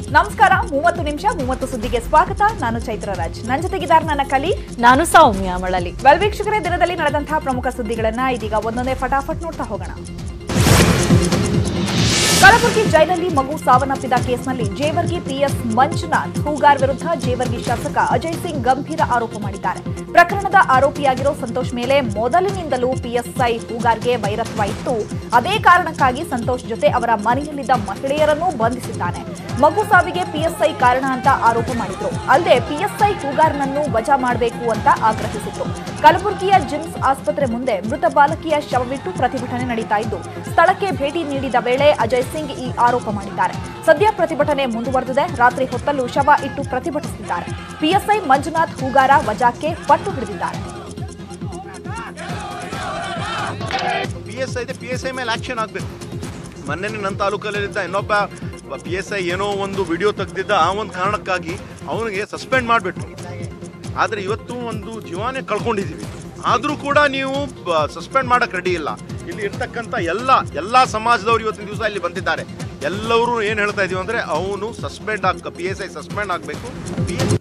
ನಮಸ್ಕಾರ ಮೂವತ್ತು ನಿಮಿಷ ಮೂವತ್ತು ಸುದ್ದಿಗೆ ಸ್ವಾಗತ ನಾನು ಚೈತ್ರ ರಾಜ್ ನನ್ನ ಜೊತೆಗಿದ್ದಾರೆ ನನ್ನ ಕಲಿ ನಾನು ಸೌಮ್ಯ ಮಳಲಿ ವೆಲ್ ವೀಕ್ಷಕರೇ ದಿನದಲ್ಲಿ ನಡೆದಂತಹ ಪ್ರಮುಖ ಸುದ್ದಿಗಳನ್ನ ಇದೀಗ ಒಂದೊಂದೇ ಫಟಾಫಟ್ ನೋಡ್ತಾ ಹೋಗೋಣ ಕಲಬುರಗಿ ಜೈಲಲ್ಲಿ ಮಗು ಸಾವನ್ನಪ್ಪಿದ ಕೇಸ್ನಲ್ಲಿ ಜೇವರ್ಗಿ ಪಿಎಸ್ ಮಂಜುನಾಥ್ ಹೂಗಾರ್ ವಿರುದ್ಧ ಜೇವರ್ಗಿ ಶಾಸಕ ಅಜಯ್ ಸಿಂಗ್ ಗಂಭೀರ ಆರೋಪ ಮಾಡಿದ್ದಾರೆ ಪ್ರಕರಣದ ಆರೋಪಿಯಾಗಿರೋ ಸಂತೋಷ್ ಮೇಲೆ ಮೊದಲಿನಿಂದಲೂ ಪಿಎಸ್ಐ ಹೂಗಾರ್ಗೆ ವೈರತ್ವ ಇತ್ತು ಅದೇ ಕಾರಣಕ್ಕಾಗಿ ಸಂತೋಷ್ ಜೊತೆ ಅವರ ಮನೆಯಲ್ಲಿದ್ದ ಮಹಿಳೆಯರನ್ನೂ ಬಂಧಿಸಿದ್ದಾನೆ ಮಗು ಸಾವಿಗೆ ಪಿಎಸ್ಐ ಕಾರಣ ಅಂತ ಆರೋಪ ಮಾಡಿದ್ರು ಅಲ್ಲದೆ ಪಿಎಸ್ಐ ಹೂಗಾರ್ನನ್ನು ವಜಾ ಮಾಡಬೇಕು ಅಂತ ಆಗ್ರಹಿಸಿದ್ರು ಕಲಬುರಗಿಯ ಜಿಮ್ಸ್ ಆಸ್ಪತ್ರೆ ಮುಂದೆ ಮೃತ ಬಾಲಕಿಯ ಶವವಿಟ್ಟು ಪ್ರತಿಭಟನೆ ನಡೀತಾ ಇದ್ದು ಸ್ಥಳಕ್ಕೆ ಭೇಟಿ ನೀಡಿದ ವೇಳೆ ಅಜಯ್ ಸಿಂಗ್ ಈ ಆರೋಪ ಮಾಡಿದ್ದಾರೆ ಸದ್ಯ ಪ್ರತಿಭಟನೆ ಮುಂದುವರೆದಿದೆ ರಾತ್ರಿ ಹೊತ್ತಲ್ಲೂ ಶವ ಇಟ್ಟು ಪ್ರತಿಭಟಿಸಿದ್ದಾರೆ ಪಿಎಸ್ಐ ಮಂಜುನಾಥ್ ಹೂಗಾರ ವಜಾಕ್ಕೆ ಪಟ್ಟು ಹಿಡಿದಿದ್ದಾರೆ ಪಿ ಎಸ್ ಐ ಇದೆ ಪಿ ಎಸ್ ಐ ಮೇಲೆ ಆಕ್ಷನ್ ಆಗಬೇಕು ಮೊನ್ನೆ ನನ್ನ ತಾಲೂಕಲ್ಲಿದ್ದ ಇನ್ನೊಬ್ಬ ಪಿ ಎಸ್ ಐ ಏನೋ ಒಂದು ವಿಡಿಯೋ ತೆಗೆದಿದ್ದ ಆ ಒಂದು ಕಾರಣಕ್ಕಾಗಿ ಅವನಿಗೆ ಸಸ್ಪೆಂಡ್ ಮಾಡಿಬಿಟ್ರು ಆದರೆ ಇವತ್ತು ಒಂದು ಜೀವನೇ ಕಳ್ಕೊಂಡಿದ್ದೀವಿ ಆದರೂ ಕೂಡ ನೀವು ಸಸ್ಪೆಂಡ್ ಮಾಡಕ್ಕೆ ರೆಡಿ ಇಲ್ಲ ಇಲ್ಲಿ ಇರ್ತಕ್ಕಂಥ ಎಲ್ಲ ಎಲ್ಲ ಸಮಾಜದವರು ಇವತ್ತಿನ ದಿವಸ ಇಲ್ಲಿ ಬಂದಿದ್ದಾರೆ ಎಲ್ಲರೂ ಏನು ಹೇಳ್ತಾ ಇದೀವಿ ಅಂದರೆ ಅವನು ಸಸ್ಪೆಂಡ್ ಆಗ ಪಿ ಎಸ್ ಐ ಸಸ್ಪೆಂಡ್ ಆಗಬೇಕು ಪಿ ಎಸ್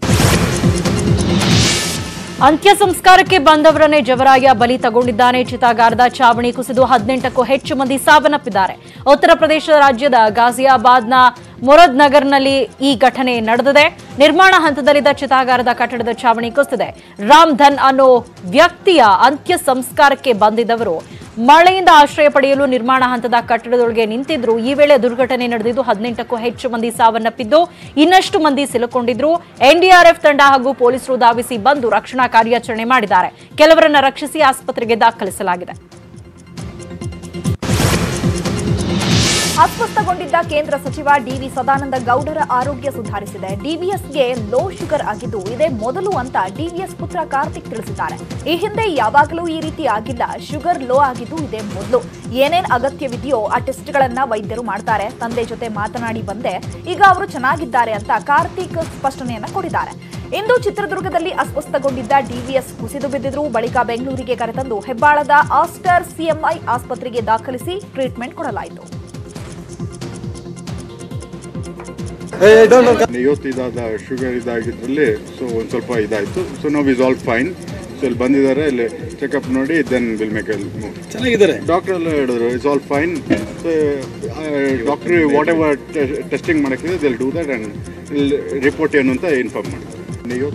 ಅಂತ್ಯ ಸಂಸ್ಕಾರಕ್ಕೆ ಬಂದವರನ್ನೇ ಜವರಾಯ ಬಲಿ ತಗೊಂಡಿದ್ದಾನೆ ಚಿತಾಗಾರದ ಚಾವಣಿ ಕುಸಿದು ಹದಿನೆಂಟಕ್ಕೂ ಹೆಚ್ಚು ಮಂದಿ ಸಾವನ್ನಪ್ಪಿದ್ದಾರೆ ಉತ್ತರ ಪ್ರದೇಶ ರಾಜ್ಯದ ಗಾಜಿಯಾಬಾದ್ನ ಮುರದ್ ನಗರ್ನಲ್ಲಿ ಈ ಘಟನೆ ನಡೆದಿದೆ ನಿರ್ಮಾಣ ಹಂತದಲ್ಲಿದ್ದ ಚಿತಾಗಾರದ ಕಟ್ಟಡದ ಚಾವಣಿ ಕುಸಿದಿದೆ ರಾಮ್ ಧನ್ ಅನ್ನೋ ವ್ಯಕ್ತಿಯ ಅಂತ್ಯ ಸಂಸ್ಕಾರಕ್ಕೆ ಬಂದಿದ್ದವರು ಮಳೆಯಿಂದ ಆಶ್ರಯ ಪಡೆಯಲು ನಿರ್ಮಾಣ ಹಂತದ ಕಟ್ಟಡದೊಳಗೆ ನಿಂತಿದ್ರು ಈ ವೇಳೆ ದುರ್ಘಟನೆ ನಡೆದಿದ್ದು ಹದಿನೆಂಟಕ್ಕೂ ಹೆಚ್ಚು ಮಂದಿ ಸಾವನ್ನಪ್ಪಿದ್ದು ಇನ್ನಷ್ಟು ಮಂದಿ ಸಿಲುಕೊಂಡಿದ್ರು ಎನ್ಡಿಆರ್ಎಫ್ ತಂಡ ಹಾಗೂ ಪೊಲೀಸರು ಧಾವಿಸಿ ಬಂದು ರಕ್ಷಣಾ ಕಾರ್ಯಾಚರಣೆ ಮಾಡಿದ್ದಾರೆ ಕೆಲವರನ್ನ ರಕ್ಷಿಸಿ ಆಸ್ಪತ್ರೆಗೆ ದಾಖಲಿಸಲಾಗಿದೆ ಅಸ್ವಸ್ಥಗೊಂಡಿದ್ದ ಕೇಂದ್ರ ಸಚಿವ ಡಿವಿ ಸದಾನಂದ ಗೌಡರ ಆರೋಗ್ಯ ಸುಧಾರಿಸಿದೆ ಡಿವಿಎಸ್ಗೆ ಲೋ ಶುಗರ್ ಆಗಿದ್ದು ಇದೇ ಮೊದಲು ಅಂತ ಡಿವಿಎಸ್ ಪುತ್ರ ಕಾರ್ತಿಕ್ ತಿಳಿಸಿದ್ದಾರೆ ಈ ಹಿಂದೆ ಯಾವಾಗಲೂ ಈ ರೀತಿ ಆಗಿಲ್ಲ ಶುಗರ್ ಲೋ ಆಗಿದ್ದು ಇದೇ ಮೊದಲು ಏನೇನ್ ಅಗತ್ಯವಿದೆಯೋ ಆ ಟೆಸ್ಟ್ಗಳನ್ನ ವೈದ್ಯರು ಮಾಡ್ತಾರೆ ತಂದೆ ಜೊತೆ ಮಾತನಾಡಿ ಬಂದೆ ಈಗ ಅವರು ಚೆನ್ನಾಗಿದ್ದಾರೆ ಅಂತ ಕಾರ್ತಿಕ್ ಸ್ಪಷ್ಟನೆಯನ್ನ ಕೊಟ್ಟಿದ್ದಾರೆ ಇಂದು ಚಿತ್ರದುರ್ಗದಲ್ಲಿ ಅಸ್ವಸ್ಥಗೊಂಡಿದ್ದ ಡಿವಿಎಸ್ ಕುಸಿದು ಬಿದ್ದಿದ್ರು ಬಳಿಕ ಬೆಂಗಳೂರಿಗೆ ಕರೆತಂದು ಹೆಬ್ಬಾಳದ ಆಸ್ಟರ್ ಸಿಎಂಐ ಆಸ್ಪತ್ರೆಗೆ ದಾಖಲಿಸಿ ಟ್ರೀಟ್ಮೆಂಟ್ ಕೊಡಲಾಯಿತು ಇವತ್ತು ಇದಾದ ಶುಗರ್ ಇದಾಗಿದ್ರಲ್ಲಿ ಸೊ ಒಂದು ಸ್ವಲ್ಪ ಇದಾಯಿತು ಸೊ ನಾವು ಇಸ್ ಆಲ್ ಫೈನ್ ಸೊ ಇಲ್ಲಿ ಬಂದಿದ್ದಾರೆ ಇಲ್ಲಿ ಚೆಕಪ್ ನೋಡಿ ದೆನ್ ವಿಲ್ ಮೇಕ್ ಚೆನ್ನಾಗಿದ್ದಾರೆ ಡಾಕ್ಟರ್ ಎಲ್ಲ ಹೇಳಿದ್ರು it's all fine so doctor whatever testing ಮಾಡೋಕ್ಕಿದೆ they'll do that and report ಏನು ಅಂತ ಇನ್ಫಾರ್ಮ್ ಮಾಡ್ತಾರೆ ನೀವು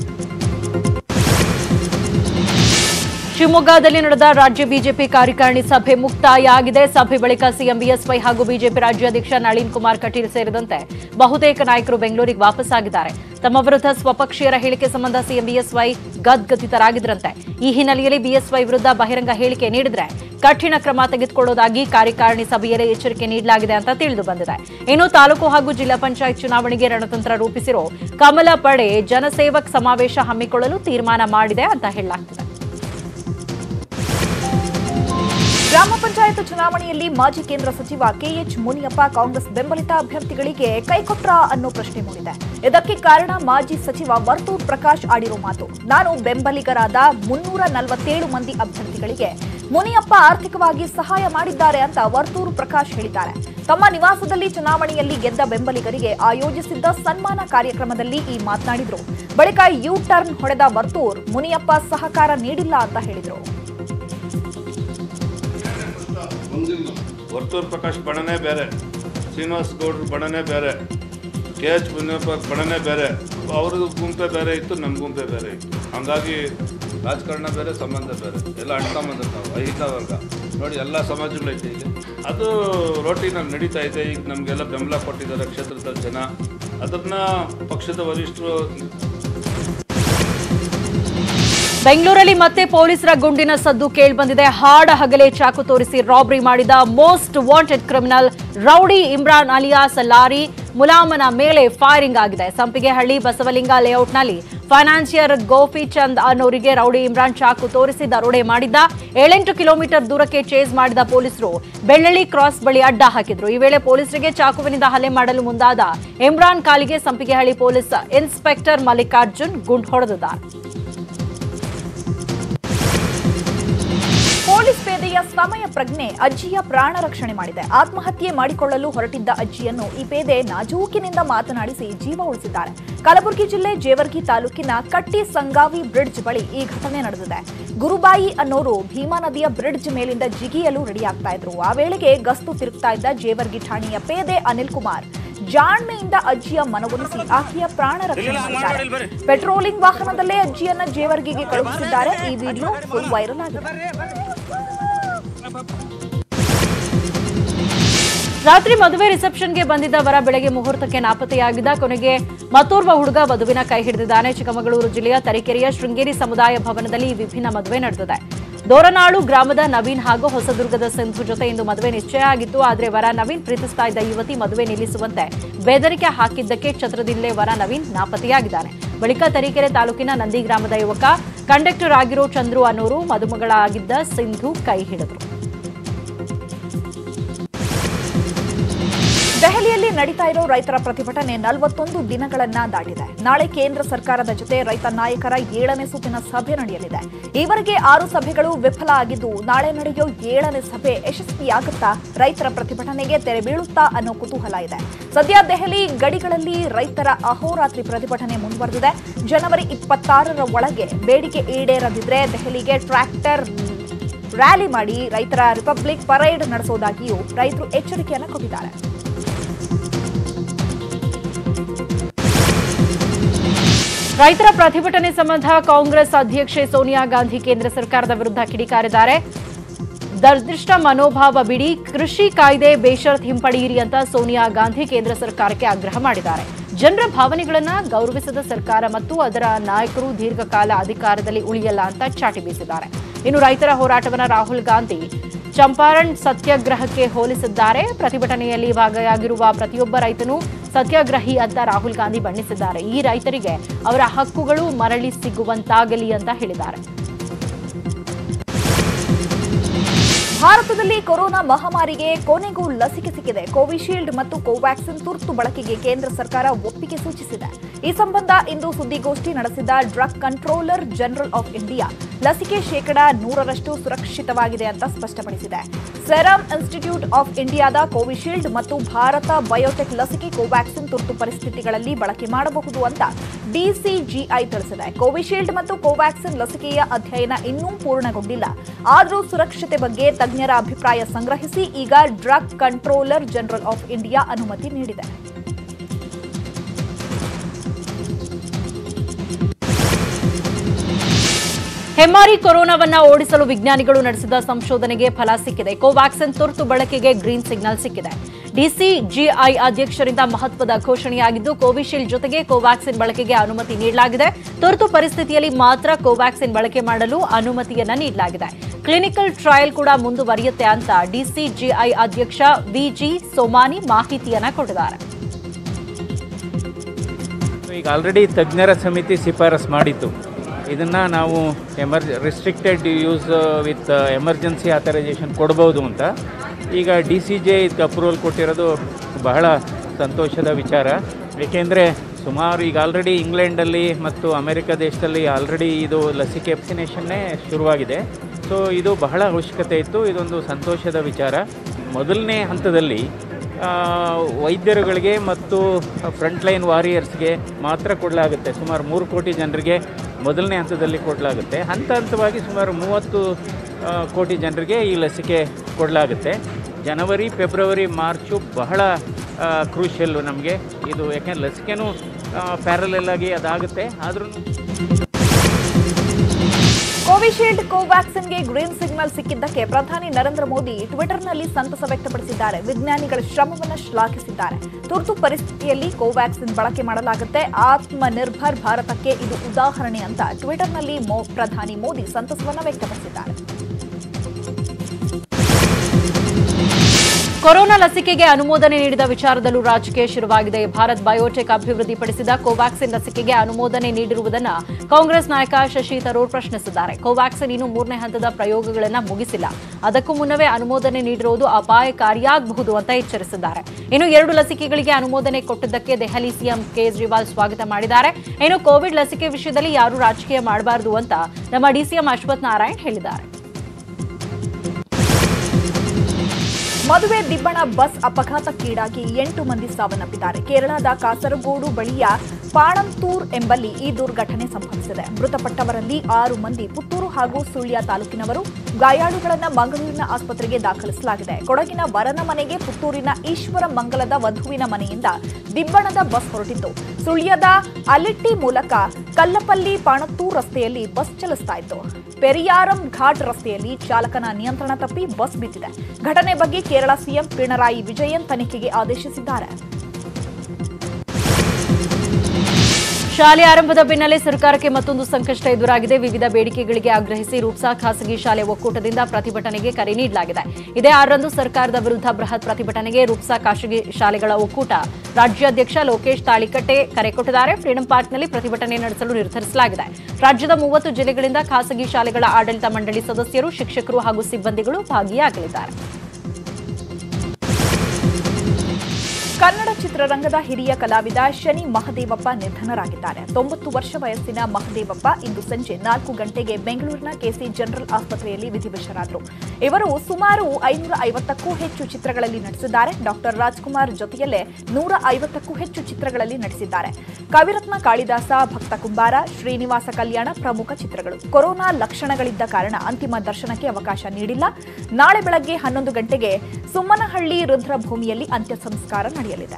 ಶಿವಮೊಗ್ಗದಲ್ಲಿ ನಡೆದ ರಾಜ್ಯ ಬಿಜೆಪಿ ಕಾರ್ಯಕಾರಿಣಿ ಸಭೆ ಮುಕ್ತಾಯ ಆಗಿದೆ ಸಭೆ ಬಳಿಕ ಸಿಎಂ ಬಿಎಸ್ವೈ ಹಾಗೂ ಬಿಜೆಪಿ ರಾಜ್ಯಾಧ್ಯಕ್ಷ ನಳಿನ್ ಕುಮಾರ್ ಕಟೀಲ್ ಸೇರಿದಂತೆ ಬಹುತೇಕ ನಾಯಕರು ಬೆಂಗಳೂರಿಗೆ ವಾಪಸ್ಸಾಗಿದ್ದಾರೆ ತಮ್ಮ ವಿರುದ್ಧ ಸ್ವಪಕ್ಷೀಯರ ಹೇಳಿಕೆ ಸಂಬಂಧ ಸಿಎಂ ಬಿಎಸ್ವೈ ಗದ್ಗದಿತರಾಗಿದ್ರಂತೆ ಈ ಹಿನ್ನೆಲೆಯಲ್ಲಿ ಬಿಎಸ್ವೈ ವಿರುದ್ಧ ಬಹಿರಂಗ ಹೇಳಿಕೆ ನೀಡಿದ್ರೆ ಕಠಿಣ ಕ್ರಮ ತೆಗೆದುಕೊಳ್ಳುವುದಾಗಿ ಕಾರ್ಯಕಾರಿಣಿ ಸಭೆಯಲ್ಲಿ ಎಚ್ಚರಿಕೆ ನೀಡಲಾಗಿದೆ ಅಂತ ತಿಳಿದು ಬಂದಿದೆ ಇನ್ನು ತಾಲೂಕು ಹಾಗೂ ಜಿಲ್ಲಾ ಪಂಚಾಯತ್ ಚುನಾವಣೆಗೆ ರಣತಂತ್ರ ರೂಪಿಸಿರೋ ಕಮಲ ಪಡೆ ಜನಸೇವಕ್ ಸಮಾವೇಶ ಹಮ್ಮಿಕೊಳ್ಳಲು ತೀರ್ಮಾನ ಮಾಡಿದೆ ಅಂತ ಹೇಳಲಾಗ್ತಿದೆ ಗ್ರಾಮ ಪಂಚಾಯತ್ ಚುನಾವಣೆಯಲ್ಲಿ ಮಾಜಿ ಕೇಂದ್ರ ಸಚಿವ ಕೆಎಚ್ ಮುನಿಯಪ್ಪ ಕಾಂಗ್ರೆಸ್ ಬೆಂಬಲಿತ ಅಭ್ಯರ್ಥಿಗಳಿಗೆ ಕೈಕೊಟ್ರ ಅನ್ನೋ ಪ್ರಶ್ನೆ ಮೂಡಿದೆ ಇದಕ್ಕೆ ಕಾರಣ ಮಾಜಿ ಸಚಿವ ವರ್ತೂರ್ ಪ್ರಕಾಶ್ ಆಡಿರೋ ಮಾತು ನಾನು ಬೆಂಬಲಿಗರಾದ ಮುನ್ನೂರ ನಲವತ್ತೇಳು ಮಂದಿ ಅಭ್ಯರ್ಥಿಗಳಿಗೆ ಮುನಿಯಪ್ಪ ಆರ್ಥಿಕವಾಗಿ ಸಹಾಯ ಮಾಡಿದ್ದಾರೆ ಅಂತ ವರ್ತೂರು ಪ್ರಕಾಶ್ ಹೇಳಿದ್ದಾರೆ ತಮ್ಮ ನಿವಾಸದಲ್ಲಿ ಚುನಾವಣೆಯಲ್ಲಿ ಗೆದ್ದ ಬೆಂಬಲಿಗರಿಗೆ ಆಯೋಜಿಸಿದ್ದ ಸನ್ಮಾನ ಕಾರ್ಯಕ್ರಮದಲ್ಲಿ ಈ ಮಾತನಾಡಿದ್ರು ಬಳಿಕ ಯು ಟರ್ನ್ ಹೊಡೆದ ವರ್ತೂರ್ ಮುನಿಯಪ್ಪ ಸಹಕಾರ ನೀಡಿಲ್ಲ ಅಂತ ಹೇಳಿದ್ರು ವರ್ತೂರ್ ಪ್ರಕಾಶ್ ಬಣನೇ ಬೇರೆ ಶ್ರೀನಿವಾಸ್ ಗೌಡ್ರ ಬಣನೇ ಬೇರೆ ಕೆ ಎಚ್ ಮುನಿಯಪ್ಪ ಬಣನೇ ಬೇರೆ ಅವ್ರದ್ದು ಗುಂಪೆ ಬೇರೆ ಇತ್ತು ನಮ್ಮ ಗುಂಪೆ ಬೇರೆ ಇತ್ತು ಹಂಗಾಗಿ ರಾಜಕಾರಣ ಬೇರೆ ಸಂಬಂಧ ಬೇರೆ ಎಲ್ಲ ಅಣ್ತಂಬಂಧ ನಾವು ಅಹಿತ ವರ್ಗ ನೋಡಿ ಎಲ್ಲ ಸಮಾಜಗಳೈತೆ ಇಲ್ಲಿ ಅದು ರೋಟಿನಲ್ಲಿ ನಡೀತಾ ಇದೆ ಈಗ ನಮಗೆಲ್ಲ ಬೆಂಬಲ ಕೊಟ್ಟಿದ್ದಾರೆ ಕ್ಷೇತ್ರದ ಜನ ಅದನ್ನ ಪಕ್ಷದ ವರಿಷ್ಠರು ಬೆಂಗಳೂರಲ್ಲಿ ಮತ್ತೆ ಪೊಲೀಸರ ಗುಂಡಿನ ಸದ್ದು ಕೇಳಿಬಂದಿದೆ ಹಾಡ ಹಗಲೇ ಚಾಕು ತೋರಿಸಿ ರಾಬರಿ ಮಾಡಿದ most wanted criminal rowdy Imran alias Lorry ಮುಲಾಮನ ಮೇಲೆ ಫೈರಿಂಗ್ ಆಗಿದೆ ಸಂಪಿಗೆಹಳ್ಳಿ ಬಸವಲಿಂಗ ಲೇಔಟ್ನಲ್ಲಿ ಫೈನಾನ್ಸಿಯರ್ ಗೋಪಿ ಚಂದ್ ಅನ್ನೋರಿಗೆ ರೌಡಿ ಇಮ್ರಾನ್ ಚಾಕು ತೋರಿಸಿ ದರೋಡೆ ಮಾಡಿದ್ದ ಏಳೆಂಟು ಕಿಲೋಮೀಟರ್ ದೂರಕ್ಕೆ ಚೇಸ್ ಮಾಡಿದ ಪೊಲೀಸರು ಬೆಳ್ಳಳ್ಳಿ ಕ್ರಾಸ್ ಬಳಿ ಅಡ್ಡ ಹಾಕಿದ್ರು ಈ ವೇಳೆ ಪೊಲೀಸರಿಗೆ ಚಾಕುವಿನಿಂದ ಹಲ್ಲೆ ಮಾಡಲು ಮುಂದಾದ ಇಮ್ರಾನ್ ಕಾಲಿಗೆ ಸಂಪಿಗೆಹಳ್ಳಿ ಪೊಲೀಸ್ ಇನ್ಸ್ಪೆಕ್ಟರ್ ಮಲ್ಲಿಕಾರ್ಜುನ್ ಗುಂಡು ಹೊಡೆದಿದ್ದಾರೆ ಪೊಲೀಸ್ ಪೇದೆಯ ಸಮಯ ಪ್ರಜ್ಞೆ ಅಜ್ಜಿಯ ಪ್ರಾಣ ರಕ್ಷಣೆ ಮಾಡಿದೆ ಆತ್ಮಹತ್ಯೆ ಮಾಡಿಕೊಳ್ಳಲು ಹೊರಟಿದ್ದ ಅಜ್ಜಿಯನ್ನು ಈ ಪೇದೆ ನಾಜೂಕಿನಿಂದ ಮಾತನಾಡಿಸಿ ಜೀವ ಉಳಿಸಿದ್ದಾರೆ ಕಲಬುರಗಿ ಜಿಲ್ಲೆ ಜೇವರ್ಗಿ ತಾಲೂಕಿನ ಕಟ್ಟಿ ಸಂಗಾವಿ ಬ್ರಿಡ್ಜ್ ಬಳಿ ಈ ಘಟನೆ ನಡೆದಿದೆ ಗುರುಬಾಯಿ ಅನ್ನೋರು ಭೀಮಾ ನದಿಯ ಬ್ರಿಡ್ಜ್ ಮೇಲಿಂದ ಜಿಗಿಯಲು ರೆಡಿಯಾಗ್ತಾ ಇದ್ರು ಆ ವೇಳೆಗೆ ಗಸ್ತು ತಿರುಗ್ತಾ ಇದ್ದ ಜೇವರ್ಗಿ ಠಾಣೆಯ ಪೇದೆ ಅನಿಲ್ ಕುಮಾರ್ ಜಾಣ್ಮೆಯಿಂದ ಅಜ್ಜಿಯ ಮನವೊಲಿಸಿ ಆಕೆಯ ಪ್ರಾಣ ರಕ್ಷಣೆ ಮಾಡಿದ್ದಾರೆ ಪೆಟ್ರೋಲಿಂಗ್ ವಾಹನದಲ್ಲೇ ಅಜ್ಜಿಯನ್ನ ಜೇವರ್ಗಿಗೆ ಕಳುಹಿಸಿದ್ದಾರೆ ಈ ವಿಡಿಯೋ ಫುಲ್ ವೈರಲ್ ಆಗಿದೆ ರಾತ್ರಿ ಮದುವೆ ರಿಸೆಪ್ಷನ್ಗೆ ಬಂದಿದ್ದ ವರ ಬೆಳಗ್ಗೆ ಮುಹೂರ್ತಕ್ಕೆ ನಾಪತ್ತೆಯಾಗಿದ್ದ ಕೊನೆಗೆ ಮತ್ತೋರ್ವ ಹುಡುಗ ವಧುವಿನ ಕೈ ಹಿಡಿದಿದ್ದಾನೆ ಚಿಕ್ಕಮಗಳೂರು ಜಿಲ್ಲೆಯ ತರೀಕೆರೆಯ ಶೃಂಗೇರಿ ಸಮುದಾಯ ಭವನದಲ್ಲಿ ಈ ವಿಭಿನ್ನ ಮದುವೆ ನಡೆದಿದೆ ದೋರನಾಳು ಗ್ರಾಮದ ನವೀನ್ ಹಾಗೂ ಹೊಸದುರ್ಗದ ಸಿಂಧು ಜೊತೆ ಇಂದು ಮದುವೆ ನಿಶ್ಚಯ ಆಗಿತ್ತು ಆದರೆ ವರ ನವೀನ್ ಪ್ರೀತಿಸ್ತಾ ಇದ್ದ ಯುವತಿ ಮದುವೆ ನಿಲ್ಲಿಸುವಂತೆ ಬೆದರಿಕೆ ಹಾಕಿದ್ದಕ್ಕೆ ಛತ್ರದಿಂದಲೇ ವರ ನವೀನ್ ನಾಪತ್ತೆಯಾಗಿದ್ದಾನೆ ಬಳಿಕ ತರೀಕೆರೆ ತಾಲೂಕಿನ ನಂದಿ ಗ್ರಾಮದ ಯುವಕ ಕಂಡಕ್ಟರ್ ಆಗಿರೋ ಚಂದ್ರು ಅನ್ನೋರು ಮದುಮಗಳಾಗಿದ್ದ ಸಿಂಧು ಕೈ ಹಿಡಿದ್ರು ದೆಹಲಿಯಲ್ಲಿ ನಡೀತಾ ಇರೋ ರೈತರ ಪ್ರತಿಭಟನೆ ನಲವತ್ತೊಂದು ದಿನಗಳನ್ನ ದಾಟಿದೆ ನಾಳೆ ಕೇಂದ್ರ ಸರ್ಕಾರದ ಜೊತೆ ರೈತ ನಾಯಕರ ಏಳನೇ ಸುತ್ತಿನ ಸಭೆ ನಡೆಯಲಿದೆ ಈವರೆಗೆ ಆರು ಸಭೆಗಳು ವಿಫಲ ಆಗಿದ್ದು ನಾಳೆ ನಡೆಯೋ ಏಳನೇ ಸಭೆ ಯಶಸ್ವಿಯಾಗುತ್ತಾ ರೈತರ ಪ್ರತಿಭಟನೆಗೆ ತೆರೆ ಬೀಳುತ್ತಾ ಅನ್ನೋ ಕುತೂಹಲ ಇದೆ ಸದ್ಯ ದೆಹಲಿ ಗಡಿಗಳಲ್ಲಿ ರೈತರ ಅಹೋರಾತ್ರಿ ಪ್ರತಿಭಟನೆ ಮುಂದುವರೆದಿದೆ ಜನವರಿ ಇಪ್ಪತ್ತಾರರ ಒಳಗೆ ಬೇಡಿಕೆ ಈಡೇರದಿದ್ರೆ ದೆಹಲಿಗೆ ಟ್ರ್ಯಾಕ್ಟರ್ ರ್ಯಾಲಿ ಮಾಡಿ ರೈತರ ರಿಪಬ್ಲಿಕ್ ಪರೇಡ್ ನಡೆಸೋದಾಗಿಯೂ ರೈತರು ಎಚ್ಚರಿಕೆಯನ್ನು ಕೊಟ್ಟಿದ್ದಾರೆ ರೈತರ ಪ್ರತಿಭಟನೆ ಸಂಬಂಧ ಕಾಂಗ್ರೆಸ್ ಅಧ್ಯಕ್ಷೆ ಸೋನಿಯಾ ಗಾಂಧಿ ಕೇಂದ್ರ ಸರ್ಕಾರದ ವಿರುದ್ಧ ಕಿಡಿಕಾರಿದ್ದಾರೆ ನಿರ್ದಿಷ್ಟ ಮನೋಭಾವ ಬಿಡಿ ಕೃಷಿ ಕಾಯ್ದೆ ಬೇಷರತ್ ಹಿಂಪಡೆಯಿರಿ ಅಂತ ಸೋನಿಯಾ ಗಾಂಧಿ ಕೇಂದ್ರ ಸರ್ಕಾರಕ್ಕೆ ಆಗ್ರಹ ಮಾಡಿದ್ದಾರೆ ಜನರ ಭಾವನೆಗಳನ್ನ ಗೌರವಿಸದ ಸರ್ಕಾರ ಮತ್ತು ಅದರ ನಾಯಕರು ದೀರ್ಘಕಾಲ ಅಧಿಕಾರದಲ್ಲಿ ಉಳಿಯಲ್ಲ ಅಂತ ಚಾಟಿ ಬೀಸಿದ್ದಾರೆ ಇನ್ನು ರೈತರ ಹೋರಾಟವನ್ನ ರಾಹುಲ್ ಗಾಂಧಿ ಚಂಪಾರಣ್ ಸತ್ಯಾಗ್ರಹಕ್ಕೆ ಹೋಲಿಸಿದ್ದಾರೆ ಪ್ರತಿಭಟನೆಯಲ್ಲಿ ಭಾಗಿಯಾಗಿರುವ ಪ್ರತಿಯೊಬ್ಬ ರೈತನು ಸತ್ಯಾಗ್ರಹಿ ಅಂತ ರಾಹುಲ್ ಗಾಂಧಿ ಬಣ್ಣಿಸಿದ್ದಾರೆ ಈ ರೈತರಿಗೆ ಅವರ ಹಕ್ಕುಗಳು ಮರಳಿ ಸಿಗುವಂತಾಗಲಿ ಅಂತ ಹೇಳಿದ್ದಾರೆ ಭಾರತದಲ್ಲಿ ಕೊರೋನಾ ಮಹಾಮಾರಿಗೆ ಕೊನೆಗೂ ಲಸಿಕೆ ಸಿಕ್ಕಿದೆ ಕೋವಿಶೀಲ್ಡ್ ಮತ್ತು ಕೋವ್ಯಾಕ್ಸಿನ್ ತುರ್ತು ಬಳಕೆಗೆ ಕೇಂದ್ರ ಸರ್ಕಾರ ಒಪ್ಪಿಗೆ ಸೂಚಿಸಿದೆ ಈ ಸಂಬಂಧ ಇಂದು ಸುದ್ದಿಗೋಷ್ಠಿ ನಡೆಸಿದ drug controller general of India ಲಸಿಕೆ ಶೇಕಡಾ ನೂರರಷ್ಟು ಸುರಕ್ಷಿತವಾಗಿದೆ ಅಂತ ಸ್ಪಷ್ಟಪಡಿಸಿದೆ ಸೆರಮ್ ಇನ್ಸ್ಟಿಟ್ಯೂಟ್ ಆಫ್ ಇಂಡಿಯಾದ ಕೋವಿಶೀಲ್ಡ್ ಮತ್ತು ಭಾರತ ಬಯೋಟೆಕ್ ಲಸಿಕೆ ಕೋವ್ಯಾಕ್ಸಿನ್ ತುರ್ತು ಪರಿಸ್ಥಿತಿಗಳಲ್ಲಿ ಬಳಕೆ ಮಾಡಬಹುದು ಅಂತ ಡಿಸಿಜಿಐ ತಿಳಿಸಿದೆ ಕೋವಿಶೀಲ್ಡ್ ಮತ್ತು ಕೋವ್ಯಾಕ್ಸಿನ್ ಲಸಿಕೆಯ ಅಧ್ಯಯನ ಇನ್ನೂ ಪೂರ್ಣಗೊಂಡಿಲ್ಲ ಆದರೂ ಸುರಕ್ಷತೆ ಬಗ್ಗೆ ತಜ್ಞರ ಅಭಿಪ್ರಾಯ ಸಂಗ್ರಹಿಸಿ ಈಗ drug controller general of India ಅನುಮತಿ ನೀಡಿದೆ ಹೆಮ್ಮಾರಿ ಕೊರೋನಾವನ್ನ ಓಡಿಸಲು ವಿಜ್ಞಾನಿಗಳು ನಡೆಸಿದ ಸಂಶೋಧನೆಗೆ ಫಲ ಸಿಕ್ಕಿದೆ ಕೋವ್ಯಾಕ್ಸಿನ್ ತುರ್ತು ಬಳಕೆಗೆ ಗ್ರೀನ್ ಸಿಗ್ನಲ್ ಸಿಕ್ಕಿದೆ ಡಿಸಿಜಿಐ ಅಧ್ಯಕ್ಷರಿಂದ ಮಹತ್ವದ ಘೋಷಣೆಯಾಗಿದ್ದು ಕೋವಿಶೀಲ್ಡ್ ಜೊತೆಗೆ ಕೋವ್ಯಾಕ್ಸಿನ್ ಬಳಕೆಗೆ ಅನುಮತಿ ನೀಡಲಾಗಿದೆ ತುರ್ತು ಪರಿಸ್ಥಿತಿಯಲ್ಲಿ ಮಾತ್ರ ಕೋವ್ಯಾಕ್ಸಿನ್ ಬಳಕೆ ಮಾಡಲು ಅನುಮತಿಯನ್ನ ನೀಡಲಾಗಿದೆ ಕ್ಲಿನಿಕಲ್ ಟ್ರಯಲ್ ಕೂಡ ಮುಂದುವರಿಯುತ್ತೆ ಅಂತ ಡಿಸಿಜಿಐ ಅಧ್ಯಕ್ಷ ವಿಜಿ ಸೋಮಾನಿ ಮಾಹಿತಿಯನ್ನ ಕೊಟ್ಟಿದ್ದಾರೆ ಈಗ ಆಲ್ರೆಡಿ ತಜ್ಞರ ಸಮಿತಿ ಶಿಫಾರಸ್ ಮಾಡಿತ್ತು ಇದನ್ನು ನಾವು emerge restricted use with emergency authorisation ಕೊಡ್ಬೋದು ಅಂತ ಈಗ ಡಿ ಸಿ ಜೆ ಇದಕ್ಕೆ ಅಪ್ರೂವಲ್ ಕೊಟ್ಟಿರೋದು ಬಹಳ ಸಂತೋಷದ ವಿಚಾರ ಏಕೆಂದರೆ ಸುಮಾರು ಈಗ ಆಲ್ರೆಡಿ ಇಂಗ್ಲೆಂಡಲ್ಲಿ ಮತ್ತು ಅಮೆರಿಕ ದೇಶದಲ್ಲಿ ಆಲ್ರೆಡಿ ಇದು ಲಸಿಕೆ ವ್ಯಾಕ್ಸಿನೇಷನ್ನೇ ಶುರುವಾಗಿದೆ ಸೊ ಇದು ಬಹಳ ಅವಶ್ಯಕತೆ ಇತ್ತು ಇದೊಂದು ಸಂತೋಷದ ವಿಚಾರ ಮೊದಲನೇ ಹಂತದಲ್ಲಿ ಆ, ವೈದ್ಯರುಗಳಿಗೆ ಮತ್ತು ಫ್ರಂಟ್ಲೈನ್ ವಾರಿಯರ್ಸ್ಗೆ ಮಾತ್ರ ಕೊಡಲಾಗುತ್ತೆ ಸುಮಾರು ಮೂರು ಕೋಟಿ ಜನರಿಗೆ ಮೊದಲನೇ ಹಂತದಲ್ಲಿ ಕೊಡಲಾಗುತ್ತೆ ಹಂತ ಹಂತವಾಗಿ ಸುಮಾರು ಮೂವತ್ತು ಆ, ಕೋಟಿ ಜನರಿಗೆ ಈ ಲಸಿಕೆ ಕೊಡಲಾಗುತ್ತೆ ಜನವರಿ ಫೆಬ್ರವರಿ ಮಾರ್ಚು ಬಹಳ ಕ್ರೂಷಿಯಲ್ಲು ನಮಗೆ ಇದು ಯಾಕೆಂದ್ರೆ ಲಸಿಕೆನೂ ಪ್ಯಾರಲೆಲ್ ಆಗಿ ಅದಾಗುತ್ತೆ ಆದ್ರೂ ಕೋವಿಶೀಲ್ಡ್ ಕೋವ್ಯಾಕ್ಸಿನ್ಗೆ ಗ್ರೀನ್ ಸಿಗ್ನಲ್ ಸಿಕ್ಕಿದ್ದಕ್ಕೆ ಪ್ರಧಾನಿ ನರೇಂದ್ರ ಮೋದಿ ಟ್ವಿಟರ್ನಲ್ಲಿ ಸಂತಸ ವ್ಯಕ್ತಪಡಿಸಿದ್ದಾರೆ ವಿಜ್ಞಾನಿಗಳ ಶ್ರಮವನ್ನು ಶ್ಲಾಘಿಸಿದ್ದಾರೆ ತುರ್ತು ಪರಿಸ್ಥಿತಿಯಲ್ಲಿ ಕೋವ್ಯಾಕ್ಸಿನ್ ಬಳಕೆ ಮಾಡಲಾಗುತ್ತೆ ಆತ್ಮನಿರ್ಭರ್ ಭಾರತಕ್ಕೆ ಇದು ಉದಾಹರಣೆ ಅಂತ ಟ್ವಿಟರ್ನಲ್ಲಿ ಮೋ- ಪ್ರಧಾನಿ ಮೋದಿ ಸಂತಸವನ್ನು ವ್ಯಕ್ತಪಡಿಸಿದ್ದಾರೆ ಕೊರೋನಾ ಲಸಿಕೆಗೆ ಅನುಮೋದನೆ ನೀಡಿದ ವಿಚಾರದಲ್ಲೂ ರಾಜಕೀಯ ಶುರುವಾಗಿದೆ ಭಾರತ್ ಬಯೋಟೆಕ್ ಅಭಿವೃದ್ಧಿಪಡಿಸಿದ ಕೋವ್ಯಾಕ್ಸಿನ್ ಲಸಿಕೆಗೆ ಅನುಮೋದನೆ ನೀಡಿರುವುದನ್ನು ಕಾಂಗ್ರೆಸ್ ನಾಯಕ ಶಶಿ ತರೂರ್ ಪ್ರಶ್ನಿಸಿದ್ದಾರೆ ಕೋವ್ಯಾಕ್ಸಿನ್ ಇನ್ನು ಮೂರನೇ ಹಂತದ ಪ್ರಯೋಗಗಳನ್ನು ಮುಗಿಸಿಲ್ಲ ಅದಕ್ಕೂ ಮುನ್ನವೇ ಅನುಮೋದನೆ ನೀಡಿರುವುದು ಅಪಾಯಕಾರಿಯಾಗಬಹುದು ಅಂತ ಎಚ್ಚರಿಸಿದ್ದಾರೆ ಇನ್ನು ಎರಡು ಲಸಿಕೆಗಳಿಗೆ ಅನುಮೋದನೆ ಕೊಟ್ಟಿದ್ದಕ್ಕೆ ದೆಹಲಿ ಸಿಎಂ ಕೇಜ್ರಿವಾಲ್ ಸ್ವಾಗತ ಮಾಡಿದ್ದಾರೆ ಇನ್ನು ಕೋವಿಡ್ ಲಸಿಕೆ ವಿಷಯದಲ್ಲಿ ಯಾರೂ ರಾಜಕೀಯ ಮಾಡಬಾರದು ಅಂತ ನಮ್ಮ ಡಿಸಿಎಂ ಅಶ್ವಥ್ ನಾರಾಯಣ್ ಹೇಳಿದ್ದಾರೆ ಮದುವೆ ದಿಬ್ಬಣ ಬಸ್ ಅಪಘಾತಕ್ಕೀಡಾಗಿ ಎಂಟು ಮಂದಿ ಸಾವನ್ನಪ್ಪಿದ್ದಾರೆ ಕೇರಳದ ಕಾಸರಗೋಡು ಬಳಿಯ ಪಾಣಂತೂರ್ ಎಂಬಲ್ಲಿ ಈ ದುರ್ಘಟನೆ ಸಂಭವಿಸಿದೆ ಮೃತಪಟ್ಟವರಲ್ಲಿ ಆರು ಮಂದಿ ಪುತ್ತೂರು ಹಾಗೂ ಸುಳ್ಯ ತಾಲೂಕಿನವರು ಗಾಯಾಳುಗಳನ್ನ ಮಂಗಳೂರಿನ ಆಸ್ಪತ್ರೆಗೆ ದಾಖಲಿಸಲಾಗಿದೆ ಕೊಡಗಿನ ವರನ ಮನೆಗೆ ಪುತ್ತೂರಿನ ಈಶ್ವರ ಮಂಗಲದ ವಧುವಿನ ಮನೆಯಿಂದ ದಿಬ್ಬಣದ ಬಸ್ ಹೊರಟಿತ್ತು ಸುಳ್ಯದ ಅಲಿಟ್ಟಿ ಮೂಲಕ ಕಲ್ಲಪಲ್ಲಿ ಪಾಣತ್ತೂರ್ ರಸ್ತೆಯಲ್ಲಿ ಬಸ್ ಚಲಿಸ್ತಾ ಇತ್ತು ಪೆರಿಯಾರಂ ಘಾಟ್ ರಸ್ತೆಯಲ್ಲಿ ಚಾಲಕನ ನಿಯಂತ್ರಣ ತಪ್ಪಿ ಬಸ್ ಬಿದ್ದಿದೆ ಘಟನೆ ಬಗ್ಗೆ ಕೇರಳ ಸಿಎಂ ಪಿಣರಾಯಿ ವಿಜಯನ್ ತನಿಖೆಗೆ ಆದೇಶಿಸಿದ್ದಾರೆ ಶಾಲೆ ಆರಂಭದ ಬೆನ್ನಲ್ಲೇ ಸರ್ಕಾರಕ್ಕೆ ಮತ್ತೊಂದು ಸಂಕಷ್ಟ ಎದುರಾಗಿದೆ ವಿವಿಧ ಬೇಡಿಕೆಗಳಿಗೆ ಆಗ್ರಹಿಸಿ ರೂಪ್ಸಾ ಖಾಸಗಿ ಶಾಲೆ ಒಕ್ಕೂಟದಿಂದ ಪ್ರತಿಭಟನೆಗೆ ಕರೆ ನೀಡಲಾಗಿದೆ ಇದೇ ಆರರಂದು ಸರ್ಕಾರದ ವಿರುದ್ಧ ಬೃಹತ್ ಪ್ರತಿಭಟನೆಗೆ ರೂಪ್ಸಾ ಖಾಸಗಿ ಶಾಲೆಗಳ ಒಕ್ಕೂಟ ರಾಜ್ಯಾಧ್ಯಕ್ಷ ಲೋಕೇಶ್ ತಾಳಿಕಟ್ಟೆ ಕರೆ ಕೊಟ್ಟಿದ್ದಾರೆ ಫ್ರೀಡಂ ಪಾರ್ಕ್ನಲ್ಲಿ ಪ್ರತಿಭಟನೆ ನಡೆಸಲು ನಿರ್ಧರಿಸಲಾಗಿದೆ ರಾಜ್ಯದ ಮೂವತ್ತು ಜಿಲ್ಲೆಗಳಿಂದ ಖಾಸಗಿ ಶಾಲೆಗಳ ಆಡಳಿತ ಮಂಡಳಿ ಸದಸ್ಯರು ಶಿಕ್ಷಕರು ಹಾಗೂ ಸಿಬ್ಬಂದಿಗಳು ಭಾಗಿಯಾಗಲಿದ್ದಾರೆ ಕನ್ನಡ ಚಿತ್ರರಂಗದ ಹಿರಿಯ ಕಲಾವಿದ ಶನಿ ಮಹದೇವಪ್ಪ ನಿಧನರಾಗಿದ್ದಾರೆ ತೊಂಬತ್ತು ವರ್ಷ ವಯಸ್ಸಿನ ಮಹದೇವಪ್ಪ ಇಂದು ಸಂಜೆ ನಾಲ್ಕು ಗಂಟೆಗೆ ಬೆಂಗಳೂರಿನ ಕೆಸಿ ಜನರಲ್ ಆಸ್ಪತ್ರೆಯಲ್ಲಿ ವಿಧಿವಶರಾದರು ಇವರು ಸುಮಾರು ಐನೂರ ಐವತ್ತಕ್ಕೂ ಹೆಚ್ಚು ಚಿತ್ರಗಳಲ್ಲಿ ನಟಿಸಿದ್ದಾರೆ ಡಾಕ್ಟರ್ ರಾಜ್ಕುಮಾರ್ ಜೊತೆಯಲ್ಲೇ ನೂರ ಐವತ್ತಕ್ಕೂ ಹೆಚ್ಚು ಚಿತ್ರಗಳಲ್ಲಿ ನಟಿಸಿದ್ದಾರೆ ಕವಿರತ್ನ ಕಾಳಿದಾಸ ಭಕ್ತ ಕುಂಬಾರ ಶ್ರೀನಿವಾಸ ಕಲ್ಯಾಣ ಪ್ರಮುಖ ಚಿತ್ರಗಳು ಕೊರೋನಾ ಲಕ್ಷಣಗಳಿದ್ದ ಕಾರಣ ಅಂತಿಮ ದರ್ಶನಕ್ಕೆ ಅವಕಾಶ ನೀಡಿಲ್ಲ ನಾಳೆ ಬೆಳಗ್ಗೆ ಹನ್ನೊಂದು ಗಂಟೆಗೆ ಸುಮ್ಮನಹಳ್ಳಿ ರುದ್ರಭೂಮಿಯಲ್ಲಿ ಅಂತ್ಯ ಸಂಸ್ಕಾರ ನಡೆಯಲಿದೆ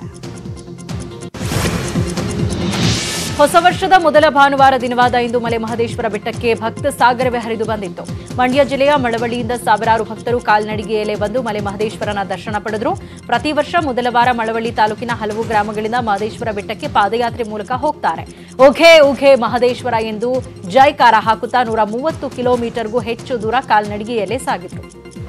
ಹೊಸ ವರ್ಷದ ಮೊದಲ ಭಾನುವಾರ ದಿನವಾದ ಇಂದು ಮಲೆ ಮಹದೇಶ್ವರ ಬೆಟ್ಟಕ್ಕೆ ಭಕ್ತ ಸಾಗರವೇ ಹರಿದು ಬಂದಿತ್ತು ಮಂಡ್ಯ ಜಿಲ್ಲೆಯ ಮಳವಳ್ಳಿಯಿಂದ ಸಾವಿರಾರು ಭಕ್ತರು ಕಾಲ್ನಡಿಗೆಯಲ್ಲೇ ಬಂದು ಮಲೆ ಮಹದೇಶ್ವರನ ದರ್ಶನ ಪಡೆದರು ಪ್ರತಿ ವರ್ಷ ಮೊದಲ ವಾರ ಮಳವಳ್ಳಿ ತಾಲೂಕಿನ ಹಲವು ಗ್ರಾಮಗಳಿಂದ ಮಹದೇಶ್ವರ ಬೆಟ್ಟಕ್ಕೆ ಪಾದಯಾತ್ರೆ ಮೂಲಕ ಹೋಗ್ತಾರೆ ಉಘೆ ಉಘೆ ಮಹದೇಶ್ವರ ಎಂದು ಜೈಕಾರ ಹಾಕುತ್ತಾ ನೂರ ಮೂವತ್ತು ಕಿಲೋಮೀಟರ್ಗೂ ಹೆಚ್ಚು ದೂರ ಕಾಲ್ನಡಿಗೆಯಲ್ಲೇ ಸಾಗಿದ್ರು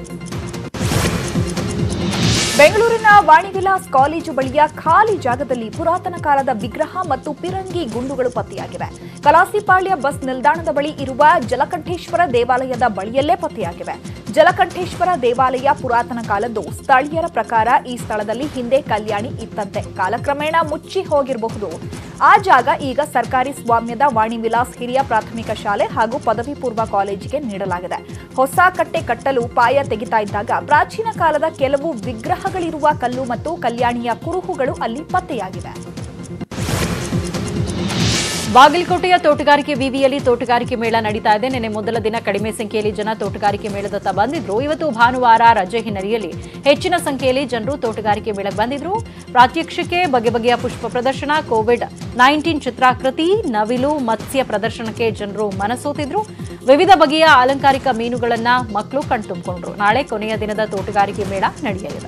ಬೆಂಗಳೂರಿನ ವಾಣಿವಿಲಾಸ್ ಕಾಲೇಜು ಬಳಿಯ ಖಾಲಿ ಜಾಗದಲ್ಲಿ ಪುರಾತನ ಕಾಲದ ವಿಗ್ರಹ ಮತ್ತು ಪಿರಂಗಿ ಗುಂಡುಗಳು ಪತ್ತೆಯಾಗಿವೆ ಕಲಾಸಿಪಾಳ್ಯ ಬಸ್ ನಿಲ್ದಾಣದ ಬಳಿ ಇರುವ ಜಲಕಂಠೇಶ್ವರ ದೇವಾಲಯದ ಬಳಿಯಲ್ಲೇ ಪತ್ತೆಯಾಗಿವೆ ಜಲಕಂಠೇಶ್ವರ ದೇವಾಲಯ ಪುರಾತನ ಕಾಲದ್ದು ಸ್ಥಳೀಯರ ಪ್ರಕಾರ ಈ ಸ್ಥಳದಲ್ಲಿ ಹಿಂದೆ ಕಲ್ಯಾಣಿ ಇತ್ತಂತೆ ಕಾಲಕ್ರಮೇಣ ಮುಚ್ಚಿ ಹೋಗಿರಬಹುದು ಆ ಜಾಗ ಈಗ ಸರ್ಕಾರಿ ಸ್ವಾಮ್ಯದ ವಾಣಿವಿಲಾಸ್ ಹಿರಿಯ ಪ್ರಾಥಮಿಕ ಶಾಲೆ ಹಾಗೂ ಪದವಿ ಪೂರ್ವ ಕಾಲೇಜಿಗೆ ನೀಡಲಾಗಿದೆ ಹೊಸ ಕಟ್ಟೆ ಕಟ್ಟಲು ಪಾಯ ತೆಗಿತಾ ಇದ್ದಾಗ ಪ್ರಾಚೀನ ಕಾಲದ ಕೆಲವು ವಿಗ್ರಹಗಳಿರುವ ಕಲ್ಲು ಮತ್ತು ಕಲ್ಯಾಣಿಯ ಕುರುಹುಗಳು ಅಲ್ಲಿ ಪತ್ತೆಯಾಗಿವೆ ಬಾಗಲಕೋಟೆಯ ತೋಟಗಾರಿಕೆ ವಿವಿಯಲ್ಲಿ ತೋಟಗಾರಿಕೆ ಮೇಳ ನಡೀತಾ ಇದೆ ನಿನ್ನೆ ಮೊದಲ ದಿನ ಕಡಿಮೆ ಸಂಖ್ಯೆಯಲ್ಲಿ ಜನ ತೋಟಗಾರಿಕೆ ಮೇಳದತ್ತ ಬಂದಿದ್ರು ಇವತ್ತು ಭಾನುವಾರ ರಜೆ ಹಿನ್ನೆಲೆಯಲ್ಲಿ ಹೆಚ್ಚಿನ ಸಂಖ್ಯೆಯಲ್ಲಿ ಜನರು ತೋಟಗಾರಿಕೆ ಮೇಳಕ್ಕೆ ಬಂದಿದ್ರು ಪ್ರಾತ್ಯಕ್ಷಿಕೆ ಬಗೆ ಬಗೆಯ ಪುಷ್ಪ ಪ್ರದರ್ಶನ ಕೋವಿಡ್ ನೈನ್ಟೀನ್ ಚಿತ್ರಾಕೃತಿ ನವಿಲು ಮತ್ಸ್ಯ ಪ್ರದರ್ಶನಕ್ಕೆ ಜನರು ಮನಸೋತಿದ್ರು ವಿವಿಧ ಬಗೆಯ ಅಲಂಕಾರಿಕ ಮೀನುಗಳನ್ನ ಮಕ್ಕಳು ಕಣ್ತುಂಬಿಕೊಂಡ್ರು ನಾಳೆ ಕೊನೆಯ ದಿನದ ತೋಟಗಾರಿಕೆ ಮೇಳ ನಡೆಯಲಿದೆ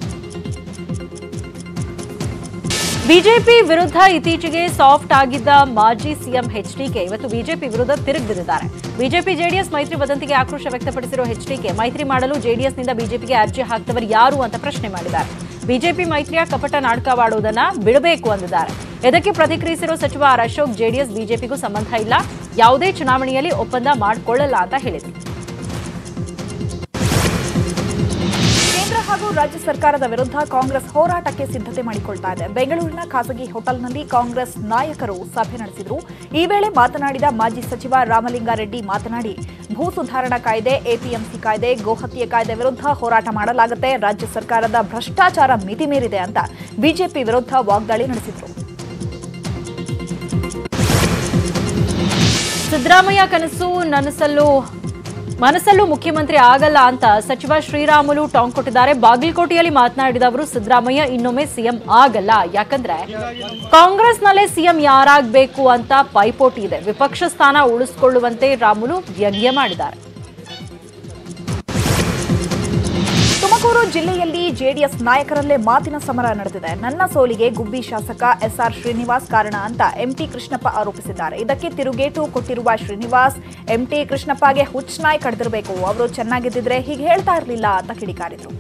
ಬಿಜೆಪಿ ವಿರುದ್ಧ ಇತ್ತೀಚೆಗೆ ಸಾಫ್ಟ್ ಆಗಿದ್ದ ಮಾಜಿ ಸಿಎಂ ಎಚ್ಡಿಕೆ ಇವತ್ತು ಬಿಜೆಪಿ ವಿರುದ್ಧ ತಿರುಗಿಬಿದ್ದಿದ್ದಾರೆ ಬಿಜೆಪಿ ಜೆಡಿಎಸ್ ಮೈತ್ರಿ ವದಂತಿಗೆ ಆಕ್ರೋಶ ವ್ಯಕ್ತಪಡಿಸಿರುವ ಎಚ್ಡಿಕೆ ಮೈತ್ರಿ ಮಾಡಲು ಜೆಡಿಎಸ್ನಿಂದ ಬಿಜೆಪಿಗೆ ಅರ್ಜಿ ಹಾಕ್ತವರು ಯಾರು ಅಂತ ಪ್ರಶ್ನೆ ಮಾಡಿದ್ದಾರೆ ಬಿಜೆಪಿ ಮೈತ್ರಿಯ ಕಪಟ ನಾಟಕವಾಡುವುದನ್ನ ಬಿಡಬೇಕು ಅಂದಿದ್ದಾರೆ ಇದಕ್ಕೆ ಪ್ರತಿಕ್ರಿಯಿಸಿರುವ ಸಚಿವ ಆರ್ ಅಶೋಕ್ ಜೆಡಿಎಸ್ ಬಿಜೆಪಿಗೂ ಸಂಬಂಧ ಇಲ್ಲ ಯಾವುದೇ ಚುನಾವಣೆಯಲ್ಲಿ ಒಪ್ಪಂದ ಮಾಡಿಕೊಳ್ಳಲ್ಲ ಅಂತ ಹೇಳಿದರು ಕೇಂದ್ರ ಹಾಗೂ ರಾಜ್ಯ ಸರ್ಕಾರದ ವಿರುದ್ಧ ಕಾಂಗ್ರೆಸ್ ಹೋರಾಟಕ್ಕೆ ಸಿದ್ಧತೆ ಮಾಡಿಕೊಳ್ತಾ ಇದೆ ಬೆಂಗಳೂರಿನ ಖಾಸಗಿ ಹೋಟೆಲ್ನಲ್ಲಿ ಕಾಂಗ್ರೆಸ್ ನಾಯಕರು ಸಭೆ ನಡೆಸಿದರು ಈ ವೇಳೆ ಮಾತನಾಡಿದ ಮಾಜಿ ಸಚಿವ ರಾಮಲಿಂಗಾರೆಡ್ಡಿ ಮಾತನಾಡಿ ಭೂ ಸುಧಾರಣಾ ಕಾಯ್ದೆ ಎಪಿಎಂಸಿ ಕಾಯ್ದೆ ಗೋಹತ್ಯೆ ಕಾಯ್ದೆ ವಿರುದ್ಧ ಹೋರಾಟ ಮಾಡಲಾಗುತ್ತೆ ರಾಜ್ಯ ಸರ್ಕಾರದ ಭ್ರಷ್ಟಾಚಾರ ಮಿತಿ ಮೀರಿದೆ ಅಂತ ಬಿಜೆಪಿ ವಿರುದ್ಧ ವಾಗ್ದಾಳಿ ನಡೆಸಿದರು ಸಿದ್ದರಾಮಯ್ಯ ಕನಸು ನನಸಲ್ಲೂ ಮನಸ್ಸಲ್ಲೂ ಮುಖ್ಯಮಂತ್ರಿ ಆಗಲ್ಲ ಅಂತ ಸಚಿವ ಶ್ರೀರಾಮುಲು ಟಾಂಗ್ ಕೊಟ್ಟಿದ್ದಾರೆ ಬಾಗಲಕೋಟೆಯಲ್ಲಿ ಮಾತನಾಡಿದ ಅವರು ಸಿದ್ದರಾಮಯ್ಯ ಇನ್ನೊಮ್ಮೆ ಸಿಎಂ ಆಗಲ್ಲ ಯಾಕಂದ್ರೆ ಕಾಂಗ್ರೆಸ್ನಲ್ಲೇ ಸಿಎಂ ಯಾರಾಗಬೇಕು ಅಂತ ಪೈಪೋಟಿ ಇದೆ ವಿಪಕ್ಷ ಸ್ಥಾನ ಉಳಿಸಿಕೊಳ್ಳುವಂತೆ ರಾಮುಲು ವ್ಯಂಗ್ಯ ಮಾಡಿದ್ದಾರೆ ತುಮಕೂರು ಜಿಲ್ಲೆಯಲ್ಲಿ ಜೆಡಿಎಸ್ ನಾಯಕರಲ್ಲೇ ಮಾತಿನ ಸಮರ ನಡೆದಿದೆ ನನ್ನ ಸೋಲಿಗೆ ಗುಬ್ಬಿ ಶಾಸಕ ಎಸ್ಆರ್ ಶ್ರೀನಿವಾಸ್ ಕಾರಣ ಅಂತ ಎಂಟಿ ಕೃಷ್ಣಪ್ಪ ಆರೋಪಿಸಿದ್ದಾರೆ ಇದಕ್ಕೆ ತಿರುಗೇಟು ಕೊಟ್ಟಿರುವ ಶ್ರೀನಿವಾಸ್ ಎಂಟಿ ಕೃಷ್ಣಪ್ಪಗೆ ಹುಚ್ಚನಾಯ್ ಕಡ್ದಿರಬೇಕು ಅವರು ಚೆನ್ನಾಗಿದ್ದಿದ್ರೆ ಹೀಗೆ ಹೇಳ್ತಾ ಇರಲಿಲ್ಲ ಅಂತ ಕಿಡಿಕಾರಿದ್ರು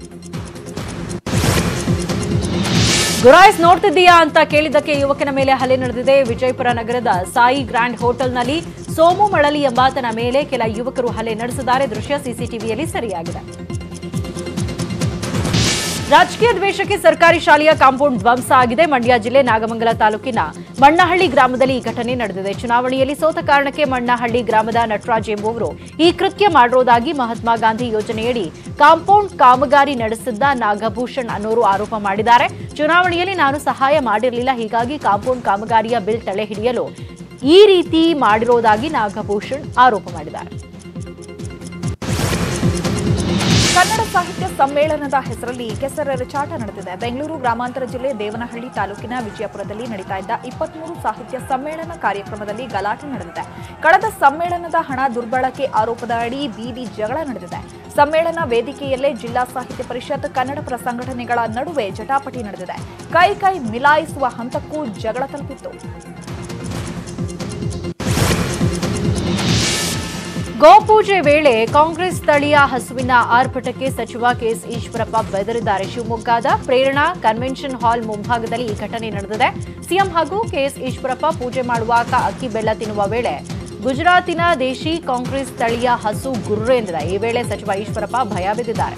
ಗುರಾಯ್ಸ್ ನೋಡ್ತಿದ್ದೀಯಾ ಅಂತ ಕೇಳಿದ್ದಕ್ಕೆ ಯುವಕನ ಮೇಲೆ ಹಲ್ಲೆ ನಡೆದಿದೆ ವಿಜಯಪುರ ನಗರದ ಸಾಯಿ ಗ್ರ್ಯಾಂಡ್ ಹೋಟೆಲ್ನಲ್ಲಿ ಸೋಮು ಮಳಲಿ ಎಂಬಾತನ ಮೇಲೆ ಕೆಲ ಯುವಕರು ಹಲ್ಲೆ ನಡೆಸಿದ್ದಾರೆ ದೃಶ್ಯ ಸಿಸಿಟಿವಿಯಲ್ಲಿ ಸರಿಯಾಗಿದೆ ರಾಜಕೀಯ ದ್ವೇಷಕ್ಕೆ ಸರ್ಕಾರಿ ಶಾಲೆಯ ಕಾಂಪೌಂಡ್ ಧ್ವಂಸ ಆಗಿದೆ ಮಂಡ್ಯ ಜಿಲ್ಲೆ ನಾಗಮಂಗಲ ತಾಲೂಕಿನ ಮಣ್ಣಹಳ್ಳಿ ಗ್ರಾಮದಲ್ಲಿ ಈ ಘಟನೆ ನಡೆದಿದೆ ಚುನಾವಣೆಯಲ್ಲಿ ಸೋತ ಕಾರಣಕ್ಕೆ ಮಣ್ಣಹಳ್ಳಿ ಗ್ರಾಮದ ನಟರಾಜ್ ಎಂಬುವರು ಈ ಕೃತ್ಯ ಮಾಡಿರುವುದಾಗಿ ಮಹಾತ್ಮ ಗಾಂಧಿ ಯೋಜನೆಯಡಿ ಕಾಂಪೌಂಡ್ ಕಾಮಗಾರಿ ನಡೆಸಿದ್ದ ನಾಗಭೂಷಣ್ ಅನ್ನೋರು ಆರೋಪ ಮಾಡಿದ್ದಾರೆ ಚುನಾವಣೆಯಲ್ಲಿ ನಾನು ಸಹಾಯ ಮಾಡಿರಲಿಲ್ಲ ಹೀಗಾಗಿ ಕಾಂಪೌಂಡ್ ಕಾಮಗಾರಿಯ ಬಿಲ್ ತಡೆ ಹಿಡಿಯಲು ಈ ರೀತಿ ಮಾಡಿರೋದಾಗಿ ನಾಗಭೂಷಣ್ ಆರೋಪ ಮಾಡಿದ್ದಾರೆ ಕನ್ನಡ ಸಾಹಿತ್ಯ ಸಮ್ಮೇಳನದ ಹೆಸರಲ್ಲಿ ಕೆಸರೆರಚಾಟ ನಡೆದಿದೆ ಬೆಂಗಳೂರು ಗ್ರಾಮಾಂತರ ಜಿಲ್ಲೆ ದೇವನಹಳ್ಳಿ ತಾಲೂಕಿನ ವಿಜಯಪುರದಲ್ಲಿ ನಡೀತಾ ಇದ್ದ ಇಪ್ಪತ್ಮೂರು ಸಾಹಿತ್ಯ ಸಮ್ಮೇಳನ ಕಾರ್ಯಕ್ರಮದಲ್ಲಿ ಗಲಾಟೆ ನಡೆದಿದೆ ಕಳೆದ ಸಮ್ಮೇಳನದ ಹಣ ದುರ್ಬಳಕೆ ಆರೋಪದ ಅಡಿ ಬೀದಿ ಜಗಳ ನಡೆದಿದೆ ಸಮ್ಮೇಳನ ವೇದಿಕೆಯಲ್ಲೇ ಜಿಲ್ಲಾ ಸಾಹಿತ್ಯ ಪರಿಷತ್ ಕನ್ನಡಪರ ಸಂಘಟನೆಗಳ ನಡುವೆ ಜಟಾಪಟಿ ನಡೆದಿದೆ ಕೈ ಕೈ ಮಿಲಾಯಿಸುವ ಹಂತಕ್ಕೂ ಜಗಳ ತಲುಪಿತ್ತು ಗೋಪೂಜೆ ವೇಳೆ ಕಾಂಗ್ರೆಸ್ ಸ್ಥಳೀಯ ಹಸುವಿನ ಆರ್ಭಟಕ್ಕೆ ಸಚಿವ ಕೆಎಸ್ ಈಶ್ವರಪ್ಪ ಬೆದರಿದ್ದಾರೆ ಶಿವಮೊಗ್ಗದ ಪ್ರೇರಣಾ ಕನ್ವೆನ್ಷನ್ ಹಾಲ್ ಮುಂಭಾಗದಲ್ಲಿ ಈ ಘಟನೆ ನಡೆದಿದೆ ಸಿಎಂ ಹಾಗೂ ಕೆಎಸ್ ಈಶ್ವರಪ್ಪ ಪೂಜೆ ಮಾಡುವಾಗ ಅಕ್ಕಿ ಬೆಲ್ಲ ತಿನ್ನುವ ವೇಳೆ ಗುಜರಾತಿನ ದೇಶಿ ಕಾಂಗ್ರೆಸ್ ಸ್ಥಳೀಯ ಹಸು ಗುರ್ರು ಎಂದಿದೆ ಈ ವೇಳೆ ಸಚಿವ ಈಶ್ವರಪ್ಪ ಭಯ ಬಿದ್ದಿದ್ದಾರೆ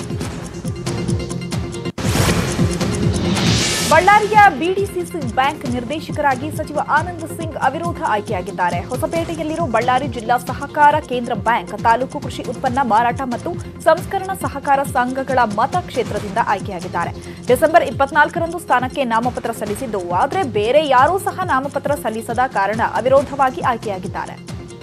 ಬಳ್ಳಾರಿಯ ಬಿಡಿಸಿಸಿ ಬ್ಯಾಂಕ್ ನಿರ್ದೇಶಕರಾಗಿ ಸಚಿವ ಆನಂದ್ ಸಿಂಗ್ ಅವಿರೋಧ ಆಯ್ಕೆಯಾಗಿದ್ದಾರೆ ಹೊಸಪೇಟೆಯಲ್ಲಿರೋ ಬಳ್ಳಾರಿ ಜಿಲ್ಲಾ ಸಹಕಾರ ಕೇಂದ್ರ ಬ್ಯಾಂಕ್ ತಾಲೂಕು ಕೃಷಿ ಉತ್ಪನ್ನ ಮಾರಾಟ ಮತ್ತು ಸಂಸ್ಕರಣ ಸಹಕಾರ ಸಂಘಗಳ ಮತಕ್ಷೇತ್ರದಿಂದ ಆಯ್ಕೆಯಾಗಿದ್ದಾರೆ ಡಿಸೆಂಬರ್ ಇಪ್ಪತ್ನಾಲ್ಕರಂದು ಸ್ಥಾನಕ್ಕೆ ನಾಮಪತ್ರ ಸಲ್ಲಿಸಿದ್ದು ಆದರೆ ಬೇರೆ ಯಾರೂ ಸಹ ನಾಮಪತ್ರ ಸಲ್ಲಿಸದ ಕಾರಣ ಅವಿರೋಧವಾಗಿ ಆಯ್ಕೆಯಾಗಿದ್ದಾರೆ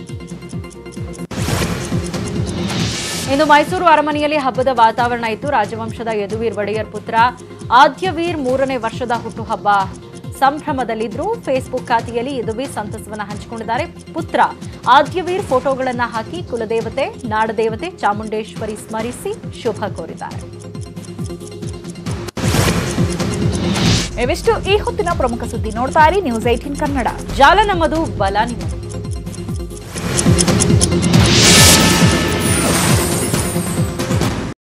ಇಂದು ಮೈಸೂರು ಅರಮನೆಯಲ್ಲಿ ಹಬ್ಬದ ವಾತಾವರಣ ಇತ್ತು ರಾಜವಂಶದ ಯದುವೀರ್ ಒಡೆಯರ್ ಪುತ್ರ ಆದ್ಯವೀರ್ ಮೂರನೇ ವರ್ಷದ ಹುಟ್ಟುಹಬ್ಬ ಸಂಭ್ರಮದಲ್ಲಿದ್ರು ಫೇಸ್ಬುಕ್ ಖಾತೆಯಲ್ಲಿ ಯದುವೀರ್ ಸಂತಸವನ್ನ ಹಂಚಿಕೊಂಡಿದ್ದಾರೆ ಪುತ್ರ ಆದ್ಯವೀರ್ ಫೋಟೋಗಳನ್ನ ಹಾಕಿ ಕುಲದೇವತೆ ನಾಡದೇವತೆ ಚಾಮುಂಡೇಶ್ವರಿ ಸ್ಮರಿಸಿ ಶುಭ ಕೋರಿದ್ದಾರೆ ಇವಿಷ್ಟು ಈ ಹೊತ್ತಿನ ಪ್ರಮುಖ ಸುದ್ದಿ ನೋಡ್ತಾ ಇರಿ ನ್ಯೂಸ್ ಏಟೀನ್ ಕನ್ನಡ ಜಾಲ ನಮ್ಮದು ಬಲ ನಿಮ್ಮದು